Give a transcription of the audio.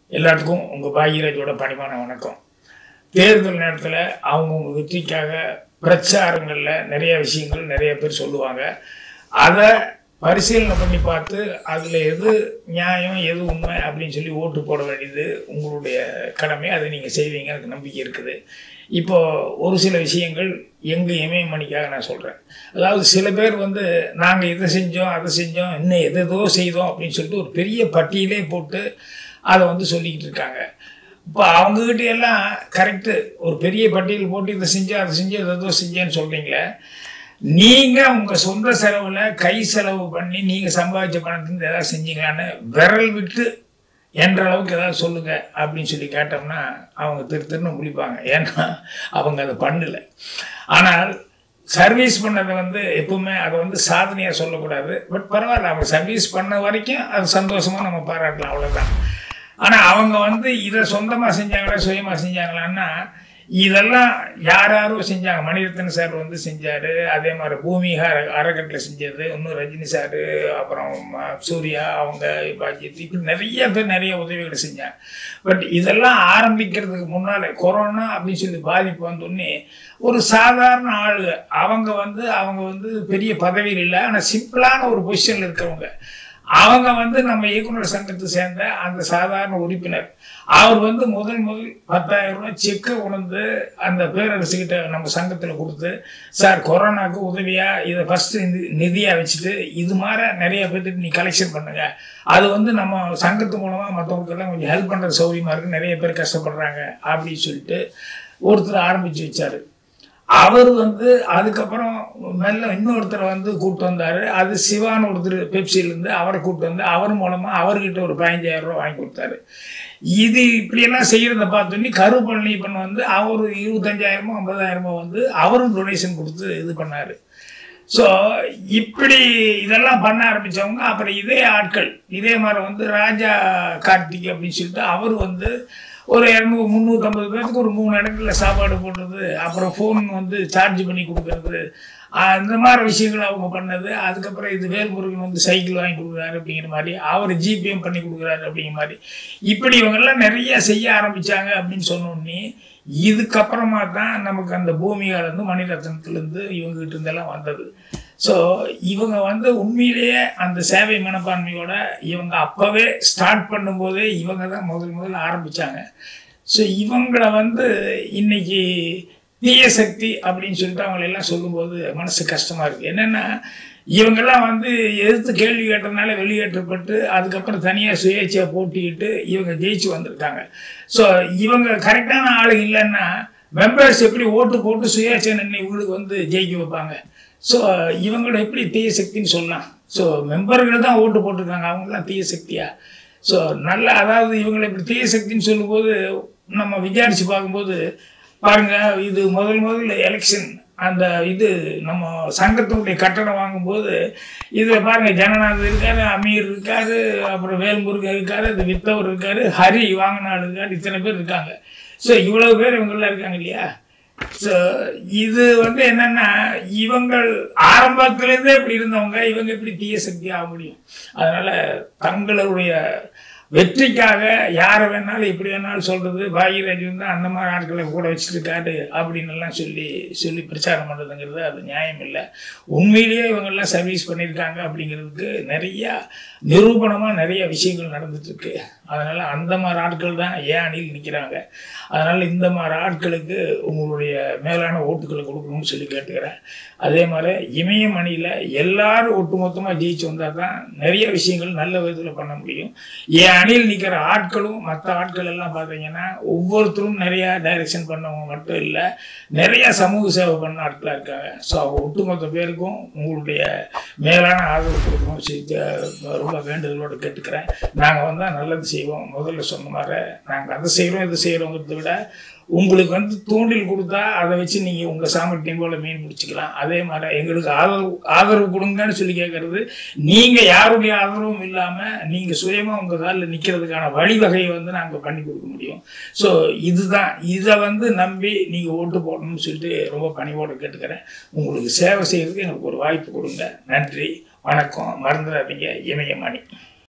எல்லாத்துக்கும் உங்கள் பாகியராஜோட பணிவான வணக்கம் தேர்தல் நேரத்தில் அவங்கவுங்க வெற்றிக்காக பிரச்சாரங்களில் நிறைய விஷயங்கள் நிறைய பேர் சொல்லுவாங்க அதை பரிசீலனை பண்ணி பார்த்து அதில் எது நியாயம் எது உண்மை அப்படின்னு சொல்லி ஓட்டு போட வேண்டியது உங்களுடைய கடமை அதை நீங்கள் செய்வீங்க எனக்கு நம்பிக்கை இருக்குது இப்போ ஒரு சில விஷயங்கள் எங்கள் இமயமணிக்காக நான் சொல்கிறேன் அதாவது சில பேர் வந்து நாங்கள் இதை செஞ்சோம் அதை செஞ்சோம் இன்னும் எதோ செய்தோம் அப்படின்னு சொல்லிட்டு ஒரு பெரிய பட்டியலே போட்டு அதை வந்து சொல்லிக்கிட்டு இருக்காங்க இப்போ அவங்ககிட்ட எல்லாம் கரெக்டு ஒரு பெரிய பட்டியல் போட்டு இதை செஞ்சேன் அதை செஞ்சேன் எதோ செஞ்சேன்னு சொல்கிறீங்களே நீங்கள் உங்கள் சொந்த செலவில் கை செலவு பண்ணி நீங்கள் சம்பாதிச்ச பணத்துலேருந்து ஏதாவது செஞ்சீங்களான்னு விரல் விட்டு என்ற அளவுக்கு ஏதாவது சொல்லுங்க அப்படின்னு சொல்லி கேட்டோம்னா அவங்க திரு திருன்னு முடிப்பாங்க ஏன்னா அவங்க அதை பண்ணலை ஆனால் சர்வீஸ் பண்ணதை வந்து எப்பவுமே அதை வந்து சாதனையாக சொல்லக்கூடாது பட் பரவாயில்ல அவங்க சர்வீஸ் பண்ண வரைக்கும் அது சந்தோஷமாக நம்ம பாராட்டலாம் அவ்வளோதான் ஆனால் அவங்க வந்து இதை சொந்தமாக செஞ்சாங்களா சுயமாக செஞ்சாங்களான்னா இதெல்லாம் யார் யாரோ செஞ்சாங்க மணிரத்ன சார் வந்து செஞ்சார் அதே மாதிரி பூமிகா அற அறக்கட்டில் செஞ்சது இன்னும் ரஜினி சார் அப்புறம் ம- சூர்யா அவங்க பாஜித் இப்படி நிறைய பேர் நிறைய உதவிகளை செஞ்சாங்க பட் இதெல்லாம் ஆரம்பிக்கிறதுக்கு முன்னால் கொரோனா அப்படின்னு சொல்லி பாதிப்பு வந்தோடனே ஒரு சாதாரண ஆள் அவங்க வந்து அவங்க வந்து பெரிய பதவியில் இல்லை ஆனால் சிம்பிளான ஒரு பொசிஷனில் இருக்கிறவங்க அவங்க வந்து நம்ம இயக்குனர் சங்கத்தை சேர்ந்த அந்த சாதாரண உறுப்பினர் அவர் வந்து முதல் முதல் பத்தாயிரம் ரூபாய் செக்கை கொண்டு அந்த பேரரசுகிட்ட நம்ம சங்கத்தில் கொடுத்து சார் கொரோனாவுக்கு உதவியாக இதை ஃபஸ்ட்டு நிதியாக வச்சுட்டு இது மாதிரி நிறைய பேர்த்துக்கு நீ கலெக்ஷன் பண்ணுங்க அது வந்து நம்ம சங்கத்து மூலமாக மற்றவங்களுக்கெல்லாம் கொஞ்சம் ஹெல்ப் பண்ணுறது சௌகரியமாக இருக்குது நிறைய பேர் கஷ்டப்படுறாங்க அப்படின்னு சொல்லிட்டு ஒருத்தர் ஆரம்பித்து வச்சார் அவர் வந்து அதுக்கப்புறம் மெல்ல இன்னொருத்தரை வந்து கூப்பிட்டு வந்தார் அது சிவான்னு ஒருத்தர் பெப்சிலேருந்து அவரை கூப்பிட்டு வந்து அவர் மூலமாக அவர்கிட்ட ஒரு பதினஞ்சாயிரம் ரூபா வாங்கி கொடுத்தாரு இது இப்படியெல்லாம் செய்கிறத பார்த்தோன்னே கரு பழனிப்பன் வந்து அவர் இருபத்தஞ்சாயிரமோ ஐம்பதாயிரமோ வந்து அவரும் டொனேஷன் கொடுத்து இது பண்ணார் ஸோ இப்படி இதெல்லாம் பண்ண ஆரம்பித்தவங்க அப்புறம் இதே ஆட்கள் இதே மாதிரி வந்து ராஜா கார்த்திக் அப்படின்னு சொல்லிட்டு அவர் வந்து ஒரு இரநூறு முந்நூற்றம்பது பேருக்கு ஒரு மூணு இடத்துல சாப்பாடு போடுறது அப்புறம் ஃபோன் வந்து சார்ஜ் பண்ணி கொடுக்கறது அந்த மாதிரி விஷயங்கள் அவங்க பண்ணது அதுக்கப்புறம் இது வேல்முருகன் வந்து சைக்கிள் வாங்கி கொடுக்குறாரு அப்படிங்கிற மாதிரி அவர் ஜிபிஎம் பண்ணி கொடுக்குறாரு அப்படிங்கிற மாதிரி இப்படி இவங்கெல்லாம் நிறைய செய்ய ஆரம்பிச்சாங்க அப்படின்னு சொன்னோடனே இதுக்கப்புறமா தான் நமக்கு அந்த பூமிகாலேருந்து மணிரத்னத்துலேருந்து இவங்ககிட்ட இருந்தெல்லாம் வந்தது ஸோ இவங்க வந்து உண்மையிலேயே அந்த சேவை மனப்பான்மையோட இவங்க அப்போவே ஸ்டார்ட் பண்ணும்போதே இவங்க தான் முதல் முதல்ல ஆரம்பித்தாங்க ஸோ இவங்களை வந்து இன்னைக்கு தீய சக்தி அப்படின்னு சொல்லிட்டு அவங்கள எல்லாம் சொல்லும்போது மனசு கஷ்டமாக இருக்குது என்னென்னா இவங்கெல்லாம் வந்து எதிர்த்து கேள்வி கேட்டதுனால வெளியேற்றப்பட்டு அதுக்கப்புறம் தனியாக சுயேட்சையாக போட்டிக்கிட்டு இவங்க ஜெயிச்சு வந்திருக்காங்க ஸோ இவங்க கரெக்டான ஆளு இல்லைன்னா மெம்பர்ஸ் எப்படி ஓட்டு போட்டு சுயேட்சை நின்று இவங்களுக்கு வந்து ஜெயிக்க வைப்பாங்க ஸோ இவங்கள எப்படி தீய சக்தின்னு சொல்லலாம் ஸோ மெம்பர்கள் தான் ஓட்டு போட்டிருக்காங்க அவங்களாம் தீய சக்தியா ஸோ நல்ல அதாவது இவங்களை இப்படி தீய சக்தின்னு சொல்லும்போது நம்ம விசாரித்து பார்க்கும்போது பாருங்க இது முதல் முதல்ல எலெக்ஷன் அந்த இது நம்ம சங்கத்தினுடைய கட்டணம் வாங்கும்போது இதில் பாருங்க ஜனநாதன் இருக்காரு அமீர் இருக்காரு அப்புறம் வேல்முருகன் இருக்காரு இது வித்தவர் இருக்காரு ஹரி வாங்கினாள் இருக்காரு இத்தனை பேர் இருக்காங்க ஸோ இவ்வளவு பேர் இவங்கெல்லாம் இருக்காங்க இல்லையா ஸோ இது வந்து என்னன்னா இவங்கள் ஆரம்பத்திலேருந்தே இப்படி இருந்தவங்க இவங்க எப்படி தீய சக்தி ஆக முடியும் அதனால தங்களுடைய வெற்றிக்காக யாரை வேணாலும் எப்படி வேணாலும் சொல்றது பாகியராஜ் வந்து அந்த மாதிரி ஆட்களை கூட வச்சிருக்காரு அப்படின்னு எல்லாம் சொல்லி சொல்லி பிரச்சாரம் பண்ணுறதுங்கிறது அது நியாயம் இல்லை உண்மையிலேயே இவங்கெல்லாம் சர்வீஸ் பண்ணியிருக்காங்க அப்படிங்கிறதுக்கு நிறைய நிரூபணமாக நிறைய விஷயங்கள் நடந்துட்டு இருக்கு அதனால அந்த மாதிரி ஆட்கள் தான் ஏன் அணியில் நிற்கிறாங்க அதனால இந்த மாதிரி ஆட்களுக்கு உங்களுடைய மேலான ஓட்டுக்களை கொடுக்கணும்னு சொல்லி கேட்டுக்கிறேன் அதே மாதிரி இமயம் அணியில் எல்லாரும் ஒட்டுமொத்தமாக ஜெயிச்சு வந்தால் தான் நிறைய விஷயங்கள் நல்ல விதத்தில் பண்ண முடியும் என் அணியில் நிற்கிற ஆட்களும் மற்ற ஆட்கள் எல்லாம் பார்த்தீங்கன்னா ஒவ்வொருத்தரும் நிறைய டைரக்ஷன் பண்ணவங்க மட்டும் இல்லை நிறைய சமூக சேவை பண்ண ஆட்களாக இருக்காங்க ஸோ அவங்க ஒட்டுமொத்த பேருக்கும் உங்களுடைய மேலான ஆதரவு கொடுக்கணும் சொல்லி ரொம்ப வேண்டுதலோடு கேட்டுக்கிறேன் நாங்கள் வந்தால் நல்லது செய்வோம் முதல்ல சொன்ன மாதிரி நாங்கள் அதை செய்கிறோம் இது செய்கிறோங்கிறத விட உங்களுக்கு வந்து தூண்டில் கொடுத்தா அதை வச்சு நீங்கள் உங்கள் சாமர்த்தியம் போல மீன் பிடிச்சிக்கலாம் அதே மாதிரி எங்களுக்கு ஆதரவு ஆதரவு கொடுங்கன்னு சொல்லி கேட்கறது நீங்கள் யாருடைய ஆதரவும் இல்லாமல் நீங்கள் சுயமாக உங்கள் காலில் நிற்கிறதுக்கான வழிவகையை வந்து நாங்கள் பண்ணி கொடுக்க முடியும் ஸோ இதுதான் இதை வந்து நம்பி நீங்கள் ஓட்டு போடணும்னு சொல்லிட்டு ரொம்ப பணிவோடு கேட்டுக்கிறேன் உங்களுக்கு சேவை செய்கிறதுக்கு எங்களுக்கு ஒரு வாய்ப்பு கொடுங்க நன்றி வணக்கம் மறந்துடாதீங்க இமயமணி